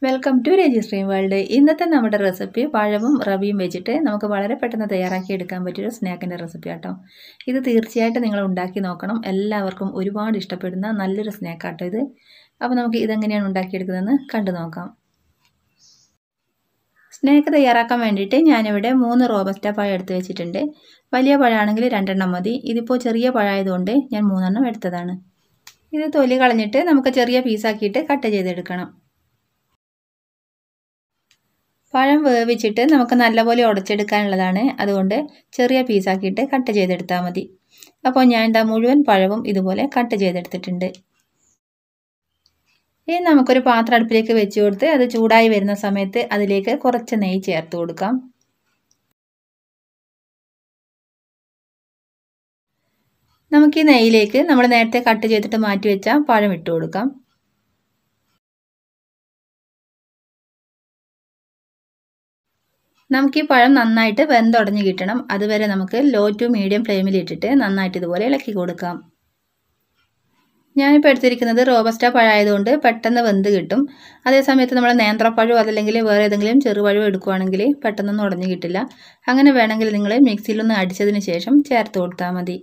welcome to രജിസ്ട്രീം world ഇന്നത്തെ നമ്മുടെ recipe പഴവും റവിയും വെച്ചിട്ട് നമുക്ക് വളരെ പെട്ടെന്ന് തയ്യാറാക്കി എടുക്കാൻ പറ്റിയൊരു സ്നാക്കിൻ്റെ റെസിപ്പി ആട്ടോ ഇത് തീർച്ചയായിട്ടും നിങ്ങൾ ഉണ്ടാക്കി നോക്കണം എല്ലാവർക്കും ഒരുപാട് ഇഷ്ടപ്പെടുന്ന നല്ലൊരു സ്നാക്കാട്ടോ ഇത് അപ്പോൾ നമുക്ക് ഇതെങ്ങനെയാണ് ഉണ്ടാക്കിയെടുക്കുന്നതെന്ന് കണ്ടു നോക്കാം സ്നാക്ക് തയ്യാറാക്കാൻ വേണ്ടിയിട്ട് ഞാനിവിടെ മൂന്ന് റോബസ്റ്റ പഴം എടുത്ത് വെച്ചിട്ടുണ്ട് വലിയ പഴമാണെങ്കിൽ രണ്ടെണ്ണം മതി ഇതിപ്പോൾ ചെറിയ പഴമായതുകൊണ്ട് ഞാൻ മൂന്നെണ്ണം എടുത്തതാണ് ഇത് തൊലി കളഞ്ഞിട്ട് നമുക്ക് ചെറിയ പീസാക്കിയിട്ട് കട്ട് ചെയ്തെടുക്കണം പഴം വേവിച്ചിട്ട് നമുക്ക് നല്ലപോലെ ഉടച്ചെടുക്കാനുള്ളതാണ് അതുകൊണ്ട് ചെറിയ പീസാക്കിയിട്ട് കട്ട് ചെയ്തെടുത്താൽ മതി അപ്പോൾ ഞാൻ എന്താ മുഴുവൻ പഴവും ഇതുപോലെ കട്ട് ചെയ്തെടുത്തിട്ടുണ്ട് ഇനി നമുക്കൊരു പാത്രം അടുപ്പിലേക്ക് വെച്ച് കൊടുത്ത് അത് ചൂടായി വരുന്ന സമയത്ത് അതിലേക്ക് കുറച്ച് നെയ്യ് ചേർത്ത് കൊടുക്കാം നമുക്ക് ഈ നെയ്യിലേക്ക് നമ്മൾ നേരത്തെ കട്ട് ചെയ്തിട്ട് മാറ്റി വെച്ച പഴം ഇട്ട് കൊടുക്കാം നമുക്ക് ഈ പഴം നന്നായിട്ട് വെന്തുടഞ്ഞ് കിട്ടണം അതുവരെ നമുക്ക് ലോ ടു മീഡിയം ഫ്ലെയിമിൽ ഇട്ടിട്ട് നന്നായിട്ട് ഇതുപോലെ ഇളക്കി കൊടുക്കാം ഞാനിപ്പോൾ എടുത്തിരിക്കുന്നത് റോബസ്റ്റ പഴമായതുകൊണ്ട് പെട്ടെന്ന് വെന്ത് കിട്ടും അതേ സമയത്ത് നമ്മൾ നേന്ത്രപ്പഴം അതല്ലെങ്കിൽ വേറെ ഏതെങ്കിലും ചെറുപഴം എടുക്കുകയാണെങ്കിൽ പെട്ടെന്നൊന്നും ഉടഞ്ഞു കിട്ടില്ല അങ്ങനെ വേണമെങ്കിൽ നിങ്ങൾ മിക്സിയിലൊന്ന് അടിച്ചതിന് ശേഷം ചേർത്ത് കൊടുത്താൽ മതി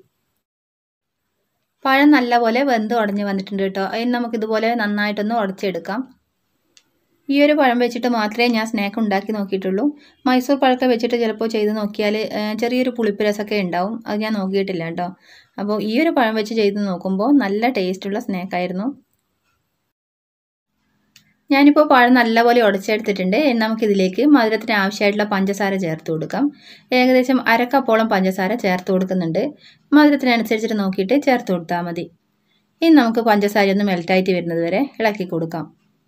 പഴം നല്ലപോലെ വെന്ത് ഉടഞ്ഞ് വന്നിട്ടുണ്ട് കേട്ടോ അതിന് നമുക്കിതുപോലെ നന്നായിട്ടൊന്ന് ഉടച്ചെടുക്കാം ഈ ഒരു പഴം വെച്ചിട്ട് മാത്രമേ ഞാൻ സ്നാക്ക് ഉണ്ടാക്കി നോക്കിയിട്ടുള്ളൂ മൈസൂർ പഴക്ക വെച്ചിട്ട് ചിലപ്പോൾ ചെയ്ത് നോക്കിയാൽ ചെറിയൊരു പുളിപ്പ് രസമൊക്കെ ഉണ്ടാവും അത് ഞാൻ നോക്കിയിട്ടില്ല കേട്ടോ അപ്പോൾ ഈ ഒരു പഴം വെച്ച് ചെയ്ത് നോക്കുമ്പോൾ നല്ല ടേസ്റ്റുള്ള സ്നാക്കായിരുന്നു ഞാനിപ്പോൾ പഴം നല്ലപോലെ ഉടച്ചെടുത്തിട്ടുണ്ട് നമുക്കിതിലേക്ക് മധുരത്തിന് ആവശ്യമായിട്ടുള്ള പഞ്ചസാര ചേർത്ത് കൊടുക്കാം ഏകദേശം അരക്കപ്പോളം പഞ്ചസാര ചേർത്ത് കൊടുക്കുന്നുണ്ട് മധുരത്തിനനുസരിച്ചിട്ട് നോക്കിയിട്ട് ചേർത്ത് കൊടുത്താൽ മതി ഇനി നമുക്ക് പഞ്ചസാര ഒന്ന് മെൽറ്റായിട്ട് വരുന്നത് വരെ ഇളക്കി കൊടുക്കാം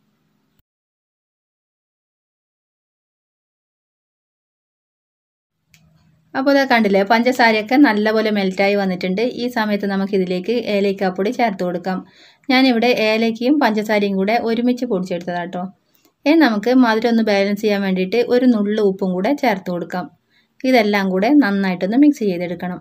അപ്പോൾ ഇതാ കണ്ടില്ലേ പഞ്ചസാരയൊക്കെ നല്ലപോലെ മെൽറ്റായി വന്നിട്ടുണ്ട് ഈ സമയത്ത് നമുക്കിതിലേക്ക് ഏലക്കാപ്പൊടി ചേർത്ത് കൊടുക്കാം ഞാനിവിടെ ഏലക്കയും പഞ്ചസാരയും കൂടെ ഒരുമിച്ച് പൊടിച്ചെടുത്തതാട്ടോ ഇനി നമുക്ക് മധുരം ഒന്ന് ബാലൻസ് ചെയ്യാൻ വേണ്ടിയിട്ട് ഒരു നുള്ളു ഉപ്പും കൂടെ ചേർത്ത് കൊടുക്കാം ഇതെല്ലാം കൂടെ നന്നായിട്ടൊന്ന് മിക്സ് ചെയ്തെടുക്കണം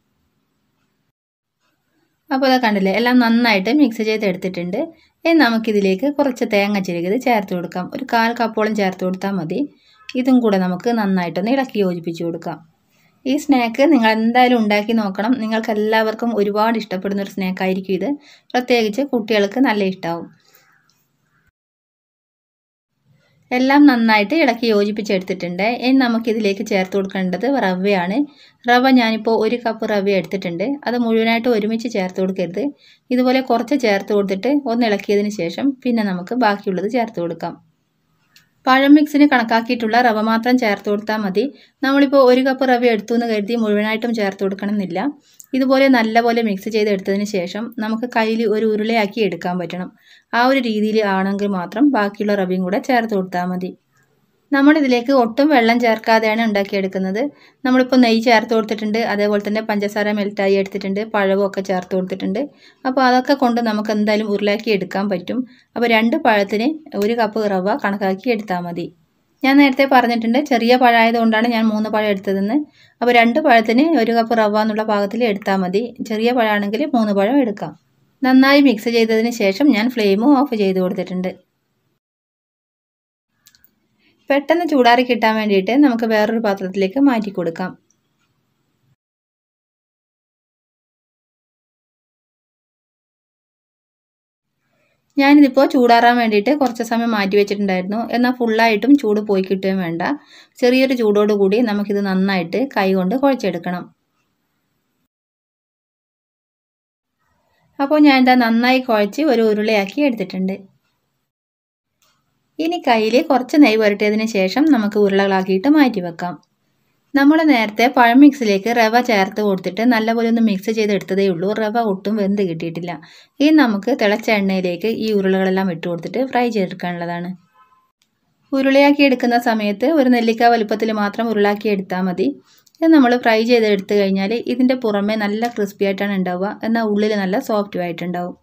അപ്പോൾ ഇതാ കണ്ടില്ലേ എല്ലാം നന്നായിട്ട് മിക്സ് ചെയ്തെടുത്തിട്ടുണ്ട് ഇനി നമുക്കിതിലേക്ക് കുറച്ച് തേങ്ങ ചിരകിയത് ചേർത്ത് കൊടുക്കാം ഒരു കാൽ കപ്പോളം ചേർത്ത് കൊടുത്താൽ മതി ഇതും കൂടെ നമുക്ക് നന്നായിട്ടൊന്ന് ഇളക്കി യോജിപ്പിച്ച് കൊടുക്കാം ഈ സ്നാക്ക് നിങ്ങൾ എന്തായാലും ഉണ്ടാക്കി നോക്കണം നിങ്ങൾക്ക് എല്ലാവർക്കും ഒരുപാട് ഇഷ്ടപ്പെടുന്ന ഒരു സ്നാക്ക് ആയിരിക്കും ഇത് പ്രത്യേകിച്ച് കുട്ടികൾക്ക് നല്ല ഇഷ്ടമാവും എല്ലാം നന്നായിട്ട് ഇളക്കി യോജിപ്പിച്ചെടുത്തിട്ടുണ്ട് ഇനി നമുക്കിതിലേക്ക് ചേർത്ത് കൊടുക്കേണ്ടത് റവയാണ് റവ ഞാനിപ്പോൾ ഒരു കപ്പ് റവ എടുത്തിട്ടുണ്ട് അത് മുഴുവനായിട്ട് ഒരുമിച്ച് ചേർത്ത് കൊടുക്കരുത് ഇതുപോലെ കുറച്ച് ചേർത്ത് കൊടുത്തിട്ട് ഒന്ന് ഇളക്കിയതിന് ശേഷം പിന്നെ നമുക്ക് ബാക്കിയുള്ളത് ചേർത്ത് കൊടുക്കാം പഴം മിക്സിന് കണക്കാക്കിയിട്ടുള്ള റവ മാത്രം ചേർത്ത് കൊടുത്താൽ മതി നമ്മളിപ്പോൾ ഒരു കപ്പ് റവ എടുത്തു എന്ന് കരുതി മുഴുവനായിട്ടും ചേർത്ത് കൊടുക്കണമെന്നില്ല ഇതുപോലെ നല്ലപോലെ മിക്സ് ചെയ്തെടുത്തതിന് ശേഷം നമുക്ക് കയ്യിൽ ഒരു ഉരുളയാക്കി എടുക്കാൻ പറ്റണം ആ ഒരു രീതിയിൽ ആണെങ്കിൽ മാത്രം ബാക്കിയുള്ള റവയും കൂടെ ചേർത്ത് കൊടുത്താൽ മതി നമ്മളിതിലേക്ക് ഒട്ടും വെള്ളം ചേർക്കാതെയാണ് ഉണ്ടാക്കിയെടുക്കുന്നത് നമ്മളിപ്പോൾ നെയ്യ് ചേർത്ത് കൊടുത്തിട്ടുണ്ട് അതേപോലെ തന്നെ പഞ്ചസാര മെൽറ്റായി എടുത്തിട്ടുണ്ട് പഴവും ഒക്കെ ചേർത്ത് കൊടുത്തിട്ടുണ്ട് അപ്പോൾ അതൊക്കെ കൊണ്ട് നമുക്ക് എന്തായാലും ഉരുളാക്കി എടുക്കാൻ പറ്റും അപ്പോൾ രണ്ട് പഴത്തിന് ഒരു കപ്പ് റവ കണക്കാക്കി എടുത്താൽ മതി ഞാൻ നേരത്തെ പറഞ്ഞിട്ടുണ്ട് ചെറിയ പഴമായതുകൊണ്ടാണ് ഞാൻ മൂന്ന് പഴം എടുത്തതെന്ന് അപ്പോൾ രണ്ട് പഴത്തിന് ഒരു കപ്പ് റവ എന്നുള്ള പാകത്തിൽ എടുത്താൽ മതി ചെറിയ പഴമാണെങ്കിൽ മൂന്ന് പഴം എടുക്കാം നന്നായി മിക്സ് ചെയ്തതിന് ശേഷം ഞാൻ ഫ്ലെയിമും ഓഫ് ചെയ്ത് കൊടുത്തിട്ടുണ്ട് പെട്ടെന്ന് ചൂടാറി കിട്ടാൻ വേണ്ടിയിട്ട് നമുക്ക് വേറൊരു പാത്രത്തിലേക്ക് മാറ്റി കൊടുക്കാം ഞാനിതിപ്പോൾ ചൂടാറാൻ വേണ്ടിയിട്ട് കുറച്ച് സമയം മാറ്റി വെച്ചിട്ടുണ്ടായിരുന്നു എന്നാൽ ഫുള്ളായിട്ടും ചൂട് പോയി കിട്ടുകയും വേണ്ട ചെറിയൊരു ചൂടോട് കൂടി നമുക്കിത് നന്നായിട്ട് കൈകൊണ്ട് കുഴച്ചെടുക്കണം അപ്പോൾ ഞാൻ എന്താ നന്നായി കുഴച്ച് ഒരു ഉരുളയാക്കി എടുത്തിട്ടുണ്ട് ഇനി കയ്യിൽ കുറച്ച് നെയ്യ് പുരട്ടിയതിന് ശേഷം നമുക്ക് ഉരുളകളാക്കിയിട്ട് മാറ്റി വെക്കാം നമ്മൾ നേരത്തെ പഴം മിക്സിലേക്ക് റവ ചേർത്ത് കൊടുത്തിട്ട് നല്ലപോലെ ഒന്ന് മിക്സ് ചെയ്തെടുത്തതേ ഉള്ളൂ റവ ഒട്ടും വെന്ത് കിട്ടിയിട്ടില്ല ഇനി നമുക്ക് തിളച്ച എണ്ണയിലേക്ക് ഈ ഉരുളകളെല്ലാം ഇട്ട് കൊടുത്തിട്ട് ഫ്രൈ ചെയ്തെടുക്കാനുള്ളതാണ് ഉരുളയാക്കി എടുക്കുന്ന സമയത്ത് ഒരു നെല്ലിക്ക വലുപ്പത്തിൽ മാത്രം ഉരുളാക്കി എടുത്താൽ മതി ഇത് നമ്മൾ ഫ്രൈ ചെയ്തെടുത്ത് കഴിഞ്ഞാൽ ഇതിൻ്റെ പുറമെ നല്ല ക്രിസ്പി ആയിട്ടാണ് ഉണ്ടാവുക എന്നാൽ ഉള്ളിൽ നല്ല സോഫ്റ്റും ആയിട്ടുണ്ടാവും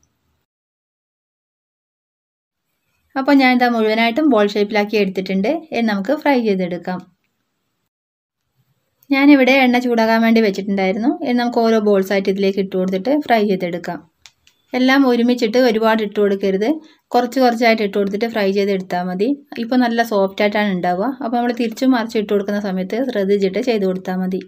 അപ്പോൾ ഞാൻ ഇതാ മുഴുവനായിട്ടും ബോൾ ഷേപ്പിലാക്കി എടുത്തിട്ടുണ്ട് ഇനി നമുക്ക് ഫ്രൈ ചെയ്തെടുക്കാം ഞാനിവിടെ എണ്ണ ചൂടാകാൻ വേണ്ടി വെച്ചിട്ടുണ്ടായിരുന്നു ഇനി നമുക്ക് ഓരോ ബോൾസ് ആയിട്ട് ഇതിലേക്ക് ഇട്ട് കൊടുത്തിട്ട് ഫ്രൈ ചെയ്തെടുക്കാം എല്ലാം ഒരുമിച്ചിട്ട് ഒരുപാട് ഇട്ട് കൊടുക്കരുത് കുറച്ച് കുറച്ചായിട്ട് ഇട്ട് കൊടുത്തിട്ട് ഫ്രൈ ചെയ്ത് എടുത്താൽ മതി ഇപ്പോൾ നല്ല സോഫ്റ്റ് ആയിട്ടാണ് ഉണ്ടാവുക അപ്പോൾ നമ്മൾ തിരിച്ചും മറിച്ച് ഇട്ട് കൊടുക്കുന്ന സമയത്ത് ശ്രദ്ധിച്ചിട്ട് ചെയ്ത് കൊടുത്താൽ മതി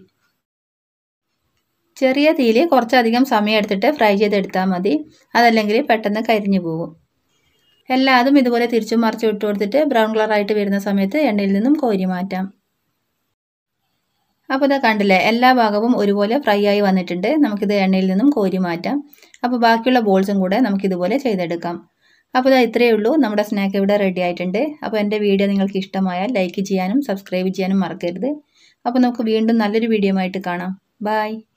ചെറിയ തീയിൽ കുറച്ചധികം സമയം എടുത്തിട്ട് ഫ്രൈ ചെയ്തെടുത്താൽ മതി അതല്ലെങ്കിൽ പെട്ടെന്ന് കരിഞ്ഞു പോകും എല്ലാതും ഇതുപോലെ തിരിച്ചും മറിച്ചും ഇട്ട് കൊടുത്തിട്ട് ബ്രൗൺ കളറായിട്ട് വരുന്ന സമയത്ത് എണ്ണയിൽ നിന്നും കോരി മാറ്റാം അപ്പോൾ ഇതാ കണ്ടില്ലേ എല്ലാ ഭാഗവും ഒരുപോലെ ഫ്രൈ ആയി വന്നിട്ടുണ്ട് നമുക്കിത് എണ്ണയിൽ നിന്നും കോരി മാറ്റാം അപ്പോൾ ബാക്കിയുള്ള ബോൾസും കൂടെ നമുക്കിതുപോലെ ചെയ്തെടുക്കാം അപ്പോൾ ഇതാ ഇത്രയേ ഉള്ളൂ നമ്മുടെ സ്നാക്ക് ഇവിടെ റെഡി ആയിട്ടുണ്ട് അപ്പോൾ എൻ്റെ വീഡിയോ നിങ്ങൾക്ക് ഇഷ്ടമായാൽ ലൈക്ക് ചെയ്യാനും സബ്സ്ക്രൈബ് ചെയ്യാനും മറക്കരുത് അപ്പോൾ നമുക്ക് വീണ്ടും നല്ലൊരു വീഡിയോ ആയിട്ട് കാണാം ബായ്